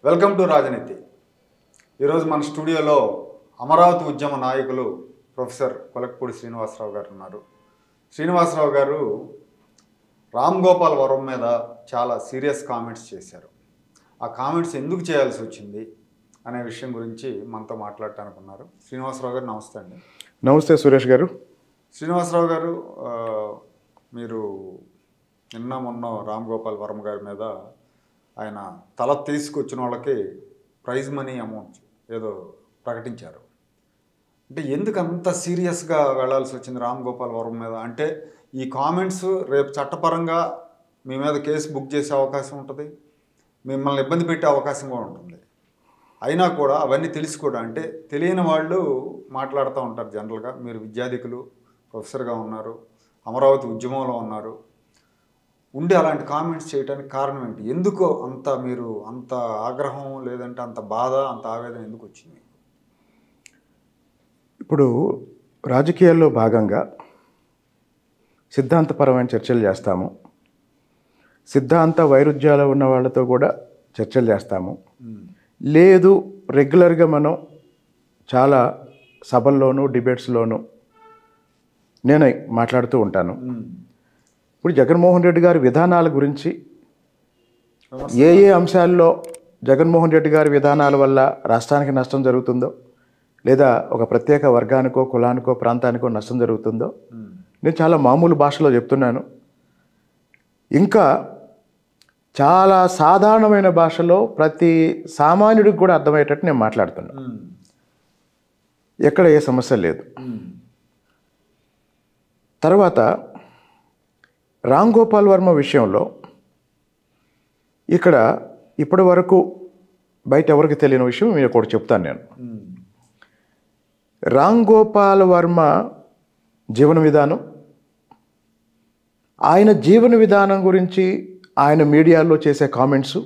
Welcome to రాజనీతి ఈరోజు మన స్టూడియోలో అమరావతి ఉద్యమ నాయకులు ప్రొఫెసర్ కొలకపూడి శ్రీనివాసరావు గారు ఉన్నారు శ్రీనివాసరావు గారు రామ్ గోపాల్ వరం మీద చాలా సీరియస్ కామెంట్స్ చేశారు ఆ కామెంట్స్ ఎందుకు చేయాల్సి వచ్చింది అనే విషయం గురించి మనతో మాట్లాడటానికి ఉన్నారు శ్రీనివాసరావు గారు నమస్తే అండి నమస్తే సురేష్ గారు శ్రీనివాసరావు గారు ఆ, మీరు నిన్న మొన్న రామ్ గోపాల్ వర్మ గారి మీద ఆయన తల తీసుకొచ్చిన వాళ్ళకి ప్రైజ్ మనీ అమౌంట్ ఏదో ప్రకటించారు అంటే ఎందుకు అంత సీరియస్గా వెళ్ళాల్సి వచ్చింది రామ్ గోపాల్ వర్మ మీద అంటే ఈ కామెంట్స్ రేపు చట్టపరంగా మీ మీద కేసు బుక్ చేసే అవకాశం ఉంటుంది మిమ్మల్ని ఇబ్బంది పెట్టే అవకాశం కూడా ఉంటుంది అయినా కూడా అవన్నీ తెలిసి కూడా అంటే తెలియని వాళ్ళు మాట్లాడుతూ ఉంటారు జనరల్గా మీరు విద్యాధికులు ప్రొఫెసర్గా ఉన్నారు అమరావతి ఉద్యమంలో ఉన్నారు ఉండి అలాంటి కామెంట్స్ చేయడానికి కారణం ఏంటి ఎందుకు అంత మీరు అంత ఆగ్రహం లేదంటే అంత బాధ అంత ఆవేదన ఎందుకు వచ్చింది ఇప్పుడు రాజకీయాల్లో భాగంగా సిద్ధాంతపరమైన చర్చలు చేస్తాము సిద్ధాంత వైరుధ్యాలు ఉన్న వాళ్ళతో కూడా చర్చలు చేస్తాము లేదు రెగ్యులర్గా మనం చాలా సభల్లోనూ డిబేట్స్లోనూ నేను మాట్లాడుతూ ఉంటాను ఇప్పుడు జగన్మోహన్ రెడ్డి గారి విధానాల గురించి ఏ ఏ అంశాల్లో జగన్మోహన్ రెడ్డి గారి విధానాల వల్ల రాష్ట్రానికి నష్టం జరుగుతుందో లేదా ఒక ప్రత్యేక వర్గానికో కులానికో ప్రాంతానికో నష్టం జరుగుతుందో నేను చాలా మామూలు భాషలో చెప్తున్నాను ఇంకా చాలా సాధారణమైన భాషలో ప్రతి సామాన్యుడికి కూడా అర్థమయ్యేటట్టు నేను మాట్లాడుతున్నాను ఎక్కడ ఏ సమస్య లేదు తర్వాత రామ్ గోపాల్ వర్మ విషయంలో ఇక్కడ ఇప్పటి వరకు బయట ఎవరికి తెలియని విషయం మీరు ఒకటి చెప్తాను నేను రామ్ గోపాల్ వర్మ జీవన విధానం ఆయన జీవన విధానం గురించి ఆయన మీడియాలో చేసే కామెంట్స్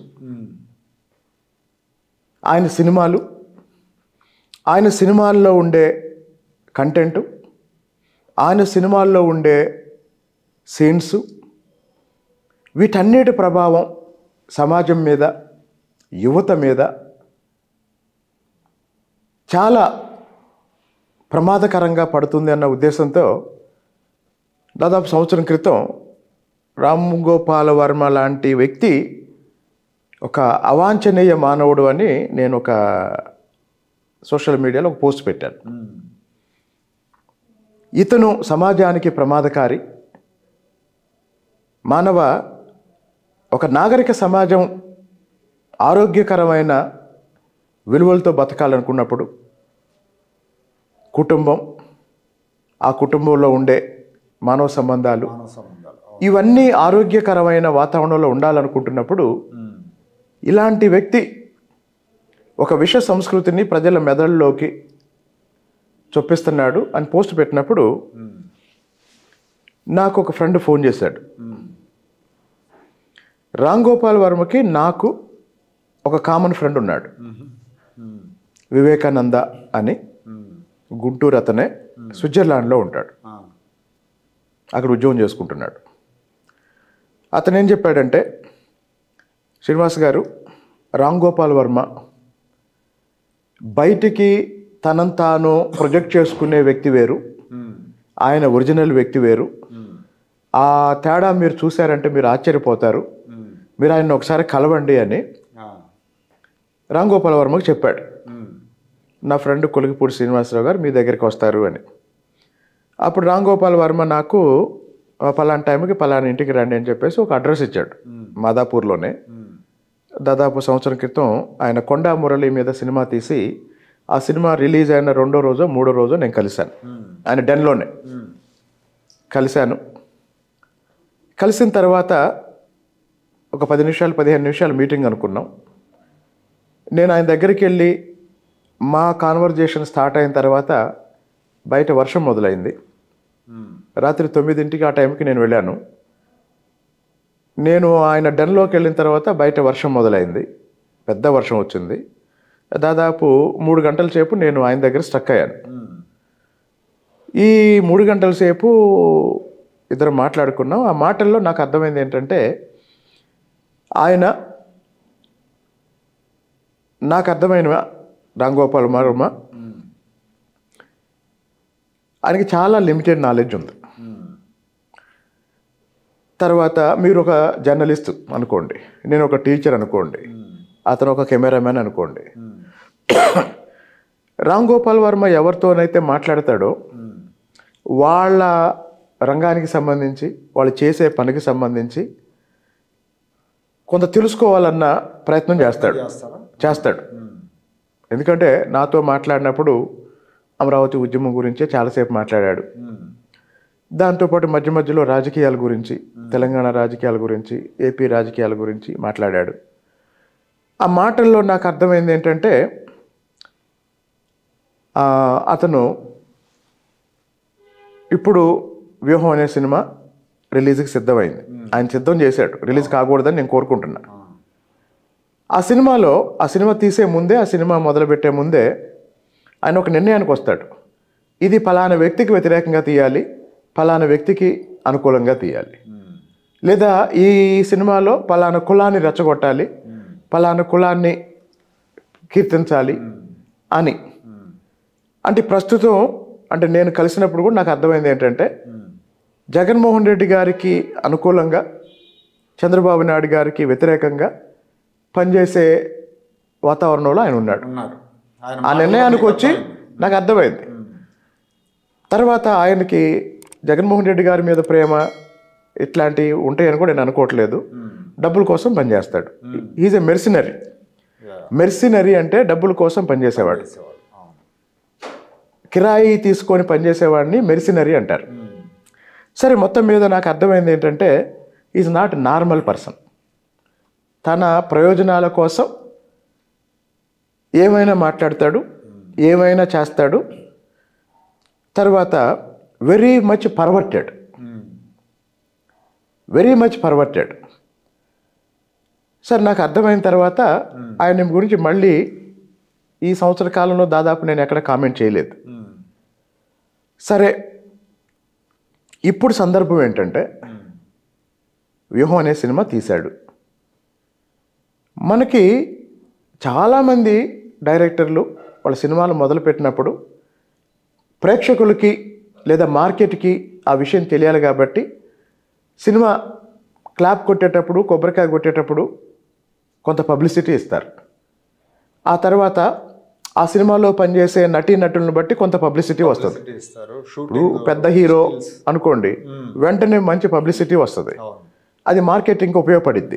ఆయన సినిమాలు ఆయన సినిమాల్లో ఉండే కంటెంట్ ఆయన సినిమాల్లో ఉండే సీన్స్ వీటన్నిటి ప్రభావం సమాజం మీద యువత మీద చాలా ప్రమాదకరంగా పడుతుంది అన్న ఉద్దేశంతో దాదాపు సంవత్సరం క్రితం రామ్ గోపాల వర్మ లాంటి వ్యక్తి ఒక అవాంఛనీయ మానవుడు అని నేను ఒక సోషల్ మీడియాలో ఒక పోస్ట్ పెట్టాను ఇతను సమాజానికి ప్రమాదకారి మానవ ఒక నాగరిక సమాజం ఆరోగ్యకరమైన విలువలతో బతకాలనుకున్నప్పుడు కుటుంబం ఆ కుటుంబంలో ఉండే మానవ సంబంధాలు మానవ సంబంధాలు ఇవన్నీ ఆరోగ్యకరమైన వాతావరణంలో ఉండాలనుకుంటున్నప్పుడు ఇలాంటి వ్యక్తి ఒక విష సంస్కృతిని ప్రజల మెదడులోకి చొప్పిస్తున్నాడు అని పోస్ట్ పెట్టినప్పుడు నాకు ఒక ఫ్రెండ్ ఫోన్ చేశాడు రామ్ గోపాల్ వర్మకి నాకు ఒక కామన్ ఫ్రెండ్ ఉన్నాడు వివేకానంద అని గుంటూరు అతనే స్విట్జర్లాండ్లో ఉంటాడు అక్కడ ఉద్యోగం చేసుకుంటున్నాడు అతను ఏం చెప్పాడంటే శ్రీనివాస్ గారు రామ్ గోపాల్ వర్మ బయటికి తనను తాను ప్రొజెక్ట్ చేసుకునే వ్యక్తి వేరు ఆయన ఒరిజినల్ వ్యక్తి వేరు ఆ తేడా మీరు చూశారంటే మీరు ఆశ్చర్యపోతారు మీరు ఆయన ఒకసారి కలవండి అని రామ్ గోపాల్ వర్మకు చెప్పాడు నా ఫ్రెండ్ కొలిగిపూడి శ్రీనివాసరావు గారు మీ దగ్గరికి వస్తారు అని అప్పుడు రామ్ గోపాల్ వర్మ నాకు "ఆ, పలానా టైంకి పలానా ఇంటికి రండి అని చెప్పేసి ఒక అడ్రస్ ఇచ్చాడు మాదాపూర్లోనే దాదాపు సంవత్సరం క్రితం ఆయన కొండా మురళి మీద సినిమా తీసి ఆ సినిమా రిలీజ్ అయిన రెండో రోజో మూడో రోజో నేను కలిశాను ఆయన డెన్లోనే కలిశాను కలిసిన తర్వాత ఒక పది నిమిషాలు పదిహేను నిమిషాలు మీటింగ్ అనుకున్నాం నేను ఆయన దగ్గరికి వెళ్ళి మా కాన్వర్జేషన్ స్టార్ట్ అయిన తర్వాత బయట వర్షం మొదలైంది రాత్రి తొమ్మిదింటికి ఆ టైంకి నేను వెళ్ళాను నేను ఆయన డెన్లోకి వెళ్ళిన తర్వాత బయట వర్షం మొదలైంది పెద్ద వర్షం వచ్చింది దాదాపు మూడు గంటల సేపు నేను ఆయన దగ్గర స్టక్ అయ్యాను ఈ మూడు గంటల సేపు ఇద్దరు మాట్లాడుకున్నాం ఆ మాటల్లో నాకు అర్థమైంది ఏంటంటే ఆయన నాకు అర్థమైన రామ్ గోపాల్ వర్మ ఆయనకి చాలా లిమిటెడ్ నాలెడ్జ్ ఉంది తర్వాత మీరు ఒక జర్నలిస్ట్ అనుకోండి నేను ఒక టీచర్ అనుకోండి అతను ఒక కెమెరామ్యాన్ అనుకోండి రామ్ గోపాల్ వర్మ ఎవరితోనైతే మాట్లాడతాడో వాళ్ళ రంగానికి సంబంధించి వాళ్ళు చేసే పనికి సంబంధించి కొంత తెలుసుకోవాలన్న ప్రయత్నం చేస్తాడు చేస్తారా చేస్తాడు ఎందుకంటే నాతో మాట్లాడినప్పుడు అమరావతి ఉద్యమం గురించే చాలాసేపు మాట్లాడాడు దాంతోపాటు మధ్య మధ్యలో రాజకీయాల గురించి తెలంగాణ రాజకీయాల గురించి ఏపీ రాజకీయాల గురించి మాట్లాడాడు ఆ మాటల్లో నాకు అర్థమైంది ఏంటంటే ఆ, అతను ఇప్పుడు వ్యూహం అనే సినిమా రిలీజ్కి సిద్ధమైంది ఆయన సిద్ధం చేశాడు రిలీజ్ కాకూడదని నేను కోరుకుంటున్నా ఆ సినిమాలో ఆ సినిమా తీసే ముందే ఆ సినిమా మొదలుపెట్టే ముందే ఆయన ఒక నిర్ణయానికి వస్తాడు ఇది ఫలానా వ్యక్తికి వ్యతిరేకంగా తీయాలి ఫలానా వ్యక్తికి అనుకూలంగా తీయాలి లేదా ఈ సినిమాలో ఫలానా కులాన్ని రెచ్చగొట్టాలి ఫలానా కులాన్ని కీర్తించాలి అని అంటే ప్రస్తుతం అంటే నేను కలిసినప్పుడు కూడా నాకు అర్థమైంది ఏంటంటే జగన్మోహన్ రెడ్డి గారికి అనుకూలంగా చంద్రబాబు నాయుడు గారికి వ్యతిరేకంగా పనిచేసే వాతావరణంలో ఆయన ఉన్నాడు ఉన్నారు ఆయన ఆ నిర్ణయానికి వచ్చి నాకు అర్థమైంది తర్వాత ఆయనకి జగన్మోహన్ రెడ్డి గారి మీద ప్రేమ ఇట్లాంటివి ఉంటాయని కూడా నేను అనుకోవట్లేదు డబ్బుల కోసం పనిచేస్తాడు is a mercenary Yeah. Mercenary అంటే డబ్బుల కోసం పనిచేసేవాడు చేసేవాడు అవును కిరాయి తీసుకొని పనిచేసేవాడిని మెర్సినరీ అంటారు సరే మొత్తం మీద నాకు అర్థమైంది ఏంటంటే ఈజ్ నాట్ నార్మల్ పర్సన్ తన ప్రయోజనాల కోసం ఏమైనా మాట్లాడతాడు ఏమైనా చేస్తాడు తర్వాత very much perverted very much perverted sir నాకు అర్థమైన తర్వాత ఆయన గురించి మళ్ళీ ఈ సంవత్సర కాలంలో దాదాపు నేను ఎక్కడ కామెంట్ చేయలేదు సరే ఇప్పుడు సందర్భం ఏంటంటే వ్యూహం అనే సినిమా తీశాడు మనకి చాలామంది డైరెక్టర్లు వాళ్ళ సినిమాలు మొదలుపెట్టినప్పుడు ప్రేక్షకులకి లేదా మార్కెట్కి ఆ విషయం తెలియాలి కాబట్టి సినిమా క్లాప్ కొట్టేటప్పుడు కొబ్బరికాయ కొట్టేటప్పుడు కొంత పబ్లిసిటీ ఇస్తారు ఆ తర్వాత ఆ సినిమాలో పనిచేసే నటీ నటులను బట్టి కొంత పబ్లిసిటీ వస్తుంది Publicity ఇస్తారు ఇప్పుడు షూటింగ్ పెద్ద హీరో అనుకోండి వెంటనే మంచి పబ్లిసిటీ వస్తుంది అవును అది మార్కెటింగ్కి ఉపయోగపడిద్ది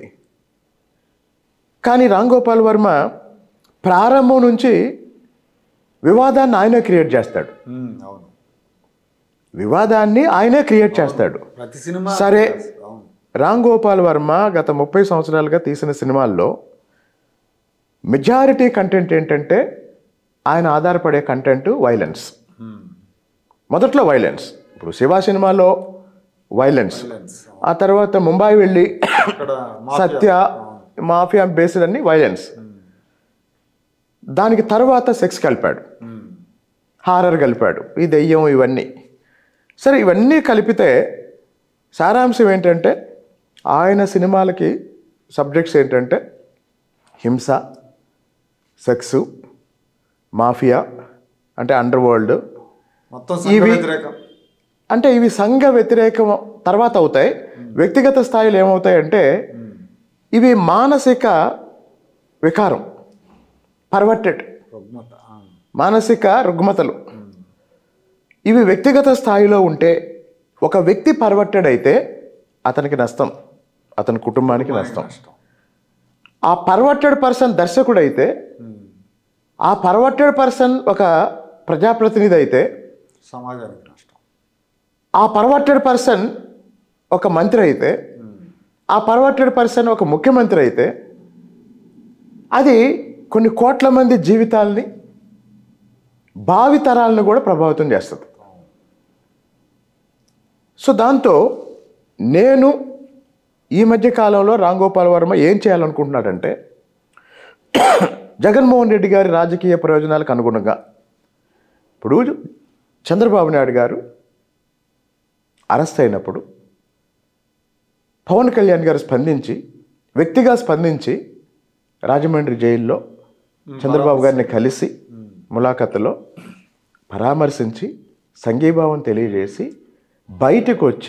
కానీ రామ్ గోపాల్ వర్మ ప్రారంభం నుంచి వివాదాన్ని ఆయనే క్రియేట్ చేస్తాడు ఉమ్, అవును వివాదాన్ని ఆయనే క్రియేట్ చేస్తాడు ప్రతి సినిమా సరే. అవును రామ్ గోపాల్ వర్మ గత ముప్పై సంవత్సరాలుగా తీసిన సినిమాల్లో మెజారిటీ కంటెంట్ ఏంటంటే ఆయన ఆధారపడే కంటెంట్ వైలెన్స్ ఉమ్, మొదట్లో వైలెన్స్ ఇప్పుడు శివ సినిమాలో వైలెన్స్ violence. ఆ తర్వాత ముంబై వెళ్ళి అక్కడ మాఫియా. సత్య మాఫియా బేస్డ్ అన్ని వైలెన్స్ దానికి తర్వాత సెక్స్ కలిపాడు ఉమ్, హారర్ కలిపాడు ఈ దెయ్యం ఇవన్నీ సరే ఇవన్నీ కలిపితే సారాంశం ఏంటంటే ఆయన సినిమాలకి సబ్జెక్ట్స్ ఏంటంటే హింస సెక్సు మాఫియా అంటే అండర్ వరల్డ్ మొత్తం సంఘ ఇవి- వ్యతిరేకం అంటే ఇవి సంఘ వ్యతిరేకం తర్వాత అవుతాయి వ్యక్తిగత స్థాయిలో ఏమవుతాయంటే ఇవి మానసిక వికారం పర్వర్టెడ్ రుగ్మత ఆ, మానసిక రుగ్మతలు ఇవి వ్యక్తిగత స్థాయిలో ఉంటే ఒక వ్యక్తి పర్వర్టెడ్ అయితే అతనికి నష్టం అతని కుటుంబానికి నష్టం నష్టం ఆ పర్వర్టెడ్ పర్సన్ దర్శకుడు అయితే ఆ పర్వర్టెడ్ పర్సన్ ఒక ప్రజాప్రతినిధి అయితే సమాజానికి నష్టం ఆ పర్వర్టెడ్ పర్సన్ ఒక మంత్రి అయితే ఆ పర్వర్టెడ్ పర్సన్ ఒక ముఖ్యమంత్రి అయితే అది కొన్ని కోట్ల మంది జీవితాలని భావితరాలను కూడా ప్రభావితం చేస్తుంది సో దాంతో నేను ఈ మధ్య కాలంలో రామ్ గోపాల్ వర్మ ఏం చేయాలనుకుంటున్నాడంటే జగన్మోహన్ రెడ్డి గారి రాజకీయ ప్రయోజనాలకు అనుగుణంగా ఇప్పుడు చంద్రబాబు నాయుడు గారు అరెస్ట్ అయినప్పుడు పవన్ కళ్యాణ్ గారు స్పందించి వ్యక్తిగా స్పందించి రాజమండ్రి జైల్లో చంద్రబాబు గారిని కలిసి ములాఖతులో పరామర్శించి సంఘీభావం తెలియజేసి బయటకు వచ్చి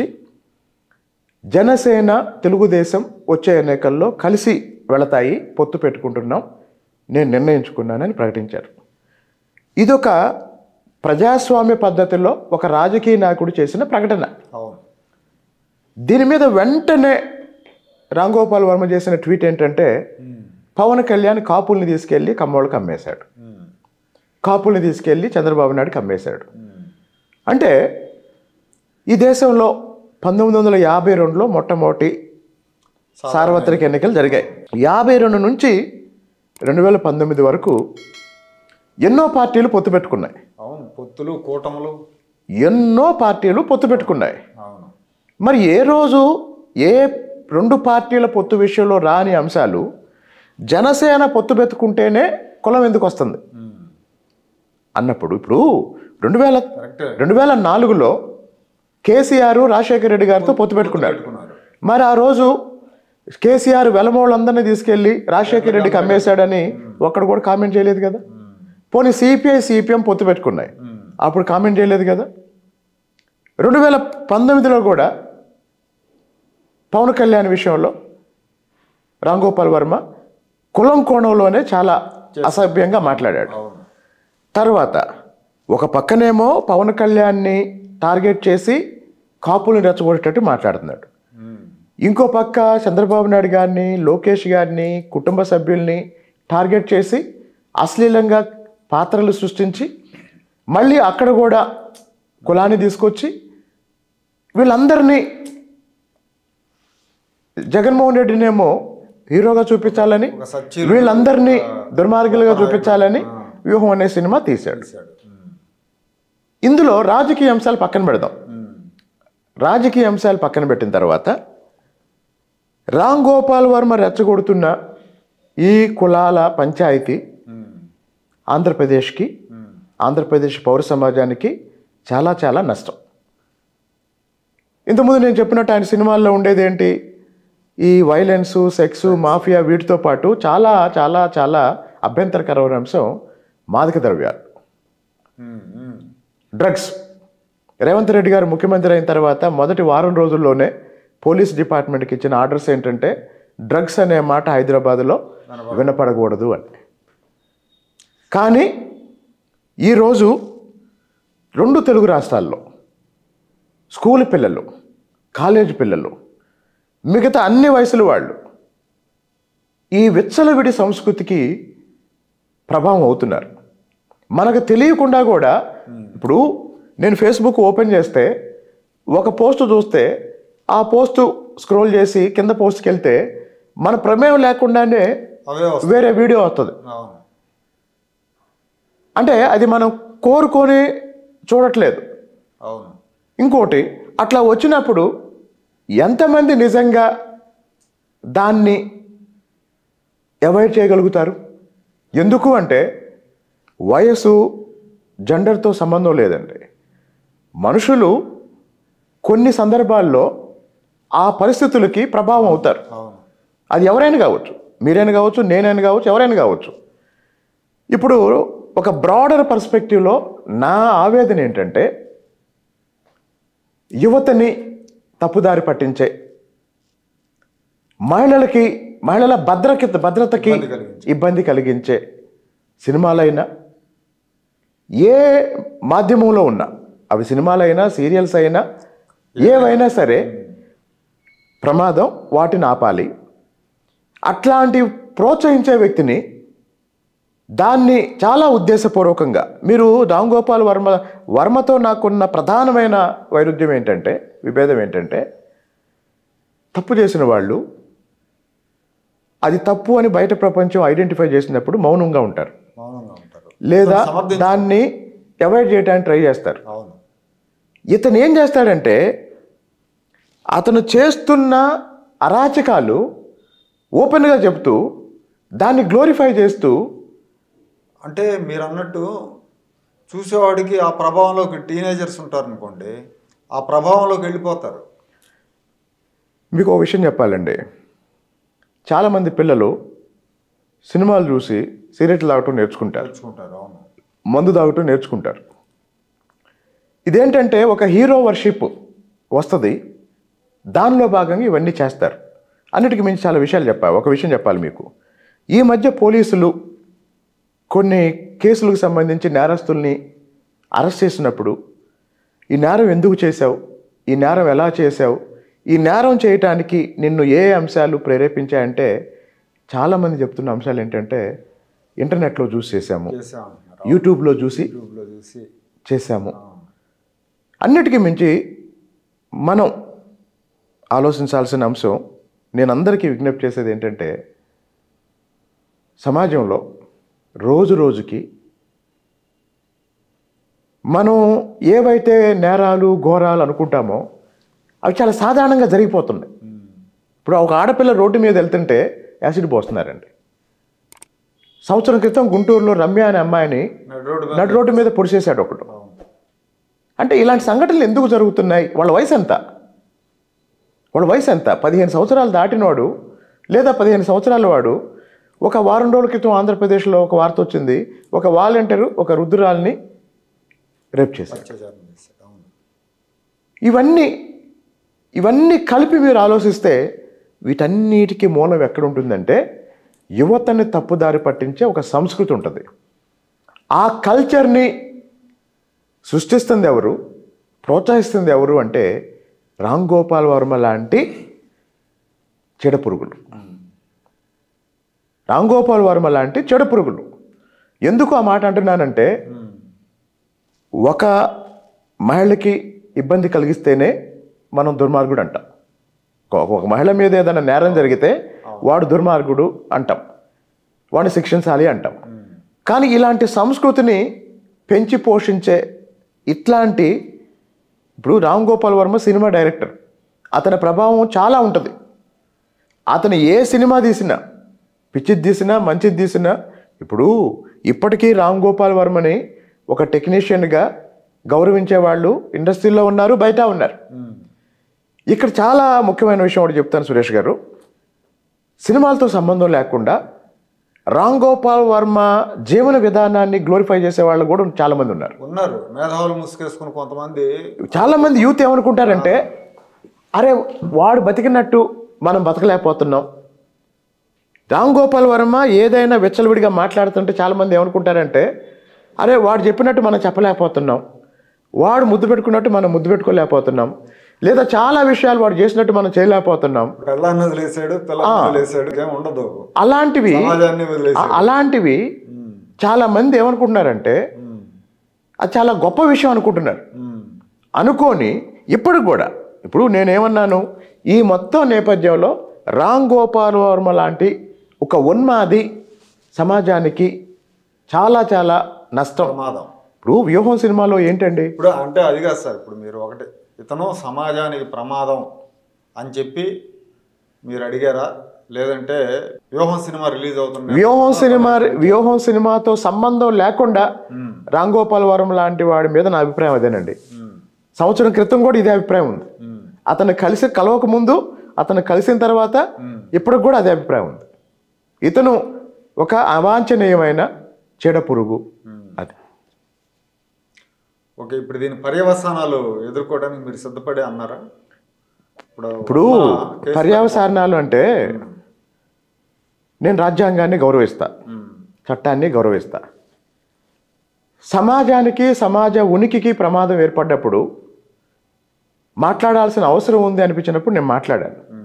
జనసేన తెలుగుదేశం వచ్చే ఎన్నికల్లో కలిసి వెళతాయి పొత్తు పెట్టుకుంటున్నాం నేను నిర్ణయించుకున్నానని ప్రకటించారు ఇదొక ప్రజాస్వామ్య పద్ధతిలో ఒక రాజకీయ నాయకుడు చేసిన ప్రకటన అవును దీని మీద వెంటనే రాంగోపాల్ వర్మ చేసిన ట్వీట్ ఏంటంటే పవన్ కళ్యాణ్ కాపుల్ని తీసుకెళ్ళి కమ్మోళ్ళకి అమ్మేశాడు ఉమ్. కాపుల్ని తీసుకెళ్ళి చంద్రబాబు నాయుడుకి అమ్మేశాడు అంటే ఈ దేశంలో పంతొమ్మిది వందల యాభై రెండులో మొట్టమొదటి సార్వత్రిక ఎన్నికలు జరిగాయి యాభై రెండు నుంచి రెండు వేల పంతొమ్మిది వరకు ఎన్నో పార్టీలు పొత్తు పెట్టుకున్నాయి అవును పొత్తులు కూటములు ఎన్నో పార్టీలు పొత్తు పెట్టుకున్నాయి అవును మరి ఏ రోజు ఏ రెండు పార్టీల పొత్తు విషయంలో రాని అంశాలు జనసేన పొత్తు పెట్టుకుంటేనే కులం ఎందుకు వస్తుంది ఉమ్. అన్నప్పుడు ఇప్పుడు రెండు వేల కరెక్టే రెండు వేల నాలుగులో కేసీఆర్ రాజశేఖర రెడ్డి గారితో పొత్తు పెట్టుకున్నారు పెట్టుకున్నారు మరి ఆ రోజు కేసీఆర్ వెలమోళ్ళందరినీ తీసుకెళ్లి రాజశేఖర రెడ్డికి అమ్మేశాడని ఒక్కడు కూడా కామెంట్ చేయలేదు కదా పోనీ సిపిఐ సిపిఎం పొత్తు పెట్టుకున్నాయి ఉమ్. అప్పుడు కామెంట్ చేయలేదు కదా రెండు వేల పంతొమ్మిదిలో కూడా పవన్ కళ్యాణ్ విషయంలో రాంగోపాల్ వర్మ కులం కోణంలోనే చాలా అసభ్యంగా మాట్లాడాడు అవును తర్వాత ఒక పక్కనేమో పవన్ కళ్యాణ్ని టార్గెట్ చేసి కాపుల్ని రెచ్చగొట్టేటట్టు మాట్లాడుతున్నాడు ఉమ్. ఇంకో పక్క చంద్రబాబు నాయుడు గారిని లోకేష్ గారిని కుటుంబ సభ్యుల్ని టార్గెట్ చేసి అశ్లీలంగా పాత్రలు సృష్టించి మళ్ళీ అక్కడ కూడా కులాన్ని తీసుకొచ్చి వీళ్ళందరినీ జగన్మోహన్ రెడ్డినేమో హీరోగా చూపించాలని ఒక సచ్చీలు వీళ్ళందరినీ దుర్మార్గులుగా చూపించాలని వ్యూహం అనే సినిమా తీశాడు తీశాడు ఉమ్. ఇందులో రాజకీయ అంశాలు పక్కన పెడదాం ఉమ్. రాజకీయ అంశాలు పక్కన పెట్టిన తర్వాత రామ్ గోపాల్ వర్మ రెచ్చగొడుతున్న ఈ కులాల పంచాయతీ ఉమ్. ఆంధ్రప్రదేశ్కి ఉమ్. ఆంధ్రప్రదేశ్ పౌర సమాజానికి చాలా చాలా నష్టం ఇంతకుముందు నేను చెప్పినట్టు ఆయన సినిమాల్లో ఉండేది ఏంటి ఈ వైలెన్సు సెక్స్ మాఫియా వీటితో పాటు చాలా చాలా చాలా అభ్యంతరకరమైన అంశం మాదక ద్రవ్యాలు ఉమ్. ఉమ్. డ్రగ్స్ రేవంత్ రెడ్డి గారు ముఖ్యమంత్రి అయిన తర్వాత మొదటి వారం రోజుల్లోనే పోలీస్ డిపార్ట్మెంట్కి ఇచ్చిన ఆర్డర్స్ ఏంటంటే డ్రగ్స్ అనే మాట హైదరాబాద్లో వినపడకూడదు అని కానీ ఈరోజు రెండు తెలుగు రాష్ట్రాల్లో స్కూల్ పిల్లలు కాలేజ్ పిల్లలు మిగతా అన్ని వయసుల వాళ్ళు ఈ విచ్చలవిడి సంస్కృతికి ప్రభావం అవుతున్నారు మనకు తెలియకుండా కూడా ఇప్పుడు నేను ఫేస్బుక్ ఓపెన్ చేస్తే ఒక పోస్ట్ చూస్తే ఆ పోస్ట్ స్క్రోల్ చేసి కింద పోస్ట్కి వెళ్తే మన ప్రమేయం లేకుండానే అవే వస్తాయి వేరే వీడియో వస్తుంది అవును అంటే అది మనం కోరుకొని చూడట్లేదు అవును ఇంకోటి అట్లా వచ్చినప్పుడు ఎంతమంది నిజంగా దాన్ని అవాయిడ్ చేయగలుగుతారు ఎందుకు అంటే వయసు జెండర్తో సంబంధం లేదండి మనుషులు కొన్ని సందర్భాల్లో ఆ పరిస్థితులకి ప్రభావం అవుతారు అవును అది ఎవరైనా కావచ్చు మీరైనా కావచ్చు నేనైనా కావచ్చు ఎవరైనా కావచ్చు ఇప్పుడు ఒక బ్రాడర్ పర్స్పెక్టివ్లో నా ఆవేదన ఏంటంటే యువతని తప్పుదారి పట్టించే మహిళలకి మహిళల భద్రకి భద్రతకి ఇబ్బంది కలిగించే. ఇబ్బంది కలిగించే సినిమాలైనా ఏ మాధ్యమంలో ఉన్నా అవి సినిమాలైనా సీరియల్స్ అయినా ఏవైనా సరే ప్రమాదం వాటిని ఆపాలి అట్లాంటి ప్రోత్సహించే వ్యక్తిని దాన్ని చాలా ఉద్దేశపూర్వకంగా మీరు రామ్ గోపాల్ వర్మ వర్మతో నాకున్న ప్రధానమైన వైరుధ్యం ఏంటంటే విభేదం ఏంటంటే తప్పు చేసిన వాళ్ళు అది తప్పు అని బయట ప్రపంచం ఐడెంటిఫై చేసినప్పుడు మౌనంగా ఉంటారు మౌనంగా ఉంటారు లేదా సమర్థించ- దాన్ని అవాయిడ్ చేయడానికి ట్రై చేస్తారు అవును ఇతను ఏం చేస్తాడంటే అతను చేస్తున్న అరాచకాలు ఓపెన్గా చెప్తూ దాన్ని గ్లోరిఫై చేస్తూ అంటే మీరు అన్నట్టు చూసేవాడికి ఆ ప్రభావంలోకి టీనేజర్స్ ఉంటారు అనుకోండి ఆ ప్రభావంలోకి వెళ్ళిపోతారు మీకు ఒక విషయం చెప్పాలండి చాలామంది పిల్లలు సినిమాలు చూసి సిగరెట్లు తాగటం నేర్చుకుంటారు నేర్చుకుంటారు అవును మందు తాగటం నేర్చుకుంటారు ఇదేంటంటే ఒక హీరో వర్షిప్ వస్తుంది దానిలో భాగంగా ఇవన్నీ చేస్తారు అన్నిటికీ మించి చాలా విషయాలు చెప్పాలి ఒక విషయం చెప్పాలి మీకు ఈ మధ్య పోలీసులు కొన్ని కేసులకు సంబంధించి నేరస్తుల్ని అరెస్ట్ చేసినప్పుడు ఈ నేరం ఎందుకు చేశావు ఈ నేరం ఎలా చేశావు ఈ నేరం చేయటానికి నిన్ను ఏ అంశాలు ప్రేరేపించాయంటే చాలామంది చెప్తున్న అంశాలు ఏంటంటే ఇంటర్నెట్లో చూసి చేశాము చేసామంటున్నారు యూట్యూబ్లో చూసి యూట్యూబ్లో చూసి చేశాము ఆ, అన్నిటికీ మించి మనం ఆలోచించాల్సిన అంశం నేను అందరికీ విజ్ఞప్తి చేసేది ఏంటంటే సమాజంలో రోజు రోజుకి మనం ఏవైతే నేరాలు ఘోరాలు అనుకుంటామో అవి చాలా సాధారణంగా జరిగిపోతున్నాయి ఉమ్, ఇప్పుడు ఒక ఆడపిల్ల రోడ్డు మీద వెళ్తుంటే యాసిడ్ పోస్తున్నారండి సంవత్సరం క్రితం గుంటూరులో రమ్య అనే అమ్మాయిని నడు రోడ్డు మీద నడు రోడ్డు మీద పొడిచేశాడు ఒకడు అవును. అంటే ఇలాంటి సంఘటనలు ఎందుకు జరుగుతున్నాయి వాళ్ళ వయసు ఎంత వాళ్ళ వయసు ఎంత పదిహేను సంవత్సరాలు దాటినవాడు లేదా పదిహేను సంవత్సరాల వాడు ఒక వారం రోజుల క్రితం ఆంధ్రప్రదేశ్లో ఒక వార్త వచ్చింది ఒక వాలంటీరు ఒక రుద్రాల్ని రేప్ చేశారు అత్యాచారం చేశారు అవును ఇవన్నీ ఇవన్నీ కలిపి మీరు ఆలోచిస్తే వీటన్నిటికీ మూలం ఎక్కడ ఉంటుందంటే యువతని తప్పుదారి పట్టించే ఒక సంస్కృతి ఉంటుంది ఆ కల్చర్ని సృష్టిస్తుంది ఎవరు ప్రోత్సహిస్తుంది ఎవరు అంటే రామ్ గోపాల్ వర్మ లాంటి చెడపురుగులు రామ్ గోపాల్ వర్మ లాంటి చెడపురుగులు ఎందుకు ఆ మాట అంటున్నానంటే ఉమ్, ఒక మహిళకి ఇబ్బంది కలిగిస్తేనే మనం దుర్మార్గుడు అంటాం ఒక- ఒక మహిళ మీద ఏదైనా నేరం జరిగితే వాడు దుర్మార్గుడు అంటాం వాడిని శిక్షించాలి అంటాం ఉమ్, కానీ ఇలాంటి సంస్కృతిని పెంచి పోషించే ఇట్లాంటి ఇప్పుడు రామ్ గోపాల్ వర్మ సినిమా డైరెక్టర్ అతని ప్రభావం చాలా ఉంటుంది అతను ఏ సినిమా తీసినా పిచ్చిది తీసినా మంచిది తీసినా ఇప్పుడు ఇప్పటికీ రామ్ గోపాల్ వర్మని ఒక టెక్నీషియన్గా గౌరవించే వాళ్ళు ఇండస్ట్రీలో ఉన్నారు బయట ఉన్నారు ఉమ్, ఇక్కడ చాలా ముఖ్యమైన విషయం ఒకటి చెప్తాను సురేష్ గారు సినిమాలతో సంబంధం లేకుండా రామ్ గోపాల్ వర్మ జీవన విధానాన్ని గ్లోరిఫై చేసే వాళ్ళు కూడా చాలా మంది ఉన్నారు ఉన్నారు మేధావులు ముసుగేసుకుని కొంతమంది చాలా మంది యూత్ ఏమనుకుంటారంటే అరే వాడు బతికినట్టు మనం బతకలేకపోతున్నాం రామ్ గోపాల్ వర్మ ఏదైనా విచ్చలవిడిగా మాట్లాడుతుంటే చాలా మంది ఏమనుకుంటారంటే అరే వాడు చెప్పినట్టు మనం చెప్పలేకపోతున్నాం వాడు ముద్దు పెట్టుకున్నట్టు మనం ముద్దు పెట్టుకోలేకపోతున్నాం లేదా చాలా విషయాలు వాడు చేసినట్టు మనం చేయలేకపోతున్నాం పిల్లాన్ని వదిలేసాడు పిల్లని వదిలేసాడు ఏం ఉండదు అలాంటివి సమాజాన్ని ఆ- వదిలేసాడు అలాంటివి ఉమ్, చాలా మంది ఏమనుకుంటున్నారంటే ఉమ్, అది చాలా గొప్ప విషయం అనుకుంటున్నారు ఉమ్, అనుకొని ఇప్పుడు కూడా ఇప్పుడు నేనేమన్నాను ఈ మొత్తం నేపథ్యంలో రామ్ గోపాల్ వర్మ లాంటి ఒక ఉన్మాది సమాజానికి చాలా చాలా నష్టం ప్రమాదం ఇప్పుడు వ్యూహం సినిమాలో ఏంటండి ఇప్పుడు అంటే అది కాదు సార్ ఇప్పుడు మీరు ఒకటి ఇతను సమాజానికి ప్రమాదం అని చెప్పి మీరు అడిగారా లేదంటే వ్యూహం సినిమా రిలీజ్ అవుతుంది వ్యూహం సినిమా వ్యూహం సినిమాతో సంబంధం లేకుండా రామ్ గోపాల్ వర్మ లాంటి వాడి మీద నా అభిప్రాయం అదేనండి సంవత్సరం క్రితం కూడా ఇదే అభిప్రాయం ఉంది అతను కలిసి కలవక ముందు అతను కలిసిన తర్వాత ఇప్పటికి కూడా అదే అభిప్రాయం ఉంది ఇతను ఒక అవాంఛనీయమైన చెడ పురుగు అది ఓకే ఇప్పుడు దీని పర్యవసానాలు ఎదుర్కోవడానికి మీరు సిద్ధపడి అన్నారా ఇప్పుడు ఇప్పుడు ఉన్న కేసు- పర్యావసారణాలు అంటే నేను రాజ్యాంగాన్ని గౌరవిస్తా ఉమ్, చట్టాన్ని గౌరవిస్తా సమాజానికి సమాజ ఉనికికి ప్రమాదం ఏర్పడ్డప్పుడు మాట్లాడాల్సిన అవసరం ఉంది అనిపించినప్పుడు నేను మాట్లాడాను ఉమ్,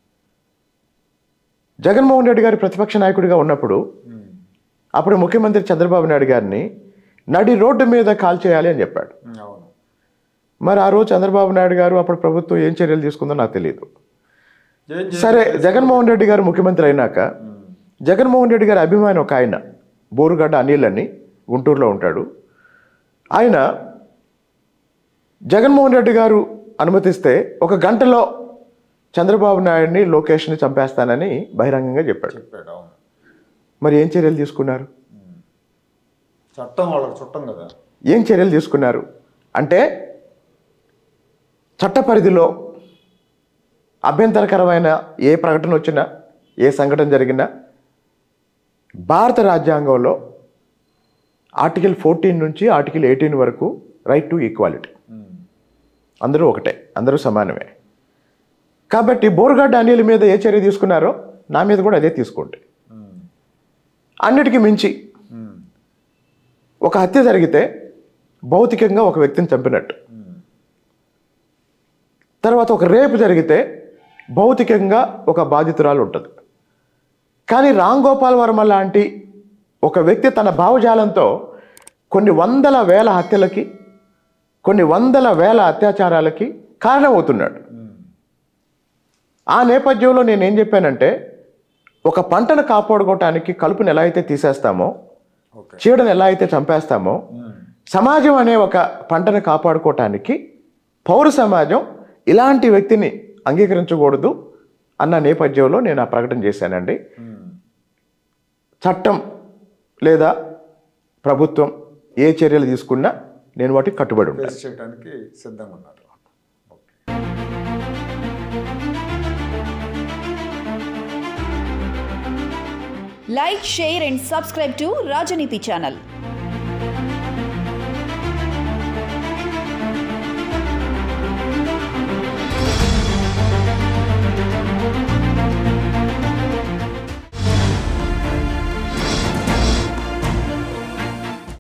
జగన్మోహన్ రెడ్డి గారి ప్రతిపక్ష నాయకుడిగా ఉన్నప్పుడు ఉమ్, అప్పుడు ముఖ్యమంత్రి చంద్రబాబు నాయుడు గారిని నడి రోడ్డు మీద కాల్ చేయాలి అని చెప్పాడు ఉమ్, అవును మరి ఆ రోజు చంద్రబాబు నాయుడు గారు అప్పుడు ప్రభుత్వం ఏం చర్యలు తీసుకుందో నాకు తెలియదు ఏం చేయాలి? సరే జగన్మోహన్ రెడ్డి గారు ముఖ్యమంత్రి అయినాక ఉమ్, జగన్మోహన్ రెడ్డి గారి అభిమాని ఒక ఆయన బోరుగడ్డ అనిల్ అని గుంటూరులో ఉంటాడు ఆయన జగన్మోహన్ రెడ్డి గారు అనుమతిస్తే ఒక గంటలో చంద్రబాబు నాయుడిని లోకేష్ని చంపేస్తానని బహిరంగంగా చెప్పాడు చెప్పాడు అవును మరి ఏం చర్యలు తీసుకున్నారు చట్టం వాళ్ళకి చుట్టం కదా ఏం చర్యలు తీసుకున్నారు అంటే చట్ట పరిధిలో అభ్యంతరకరమైన ఏ ప్రకటన వచ్చినా ఏ సంఘటన జరిగినా భారత రాజ్యాంగంలో ఆర్టికల్ ఫోర్టీన్ నుంచి ఆర్టికల్ ఎయిటీన్ వరకు రైట్ టు ఈక్వాలిటీ అందరూ ఒకటే అందరూ సమానమే కాబట్టి బోర్గడ్డ అనిల్ మీద ఏ చర్య తీసుకున్నారో నా మీద కూడా అదే తీసుకోండి అన్నిటికీ మించి ఒక హత్య జరిగితే భౌతికంగా ఒక వ్యక్తిని చంపినట్టు తర్వాత ఒక రేపు జరిగితే భౌతికంగా ఒక బాధితురాలు ఉంటుంది కానీ రామ్ గోపాల్ వర్మ లాంటి ఒక వ్యక్తి తన భావజాలంతో కొన్ని వందల వేల హత్యలకి కొన్ని వందల వేల అత్యాచారాలకి కారణమవుతున్నాడు ఆ నేపథ్యంలో నేను ఏం చెప్పానంటే ఒక పంటను కాపాడుకోవటానికి కలుపుని ఎలా అయితే తీసేస్తామో ఓకే చీడను ఎలా అయితే చంపేస్తామో సమాజం అనే ఒక పంటను కాపాడుకోవటానికి పౌర సమాజం ఇలాంటి వ్యక్తిని అంగీకరించకూడదు అన్న నేపథ్యంలో నేను ఆ ప్రకటన చేశానండి చట్టం లేదా ప్రభుత్వం ఏ చర్యలు తీసుకున్నా నేను వాటికి కట్టుబడి ఉంటాను ఫేస్ చేయడానికి సిద్ధంగా ఉన్నారు okay Like, share, and subscribe to Rajaniti channel.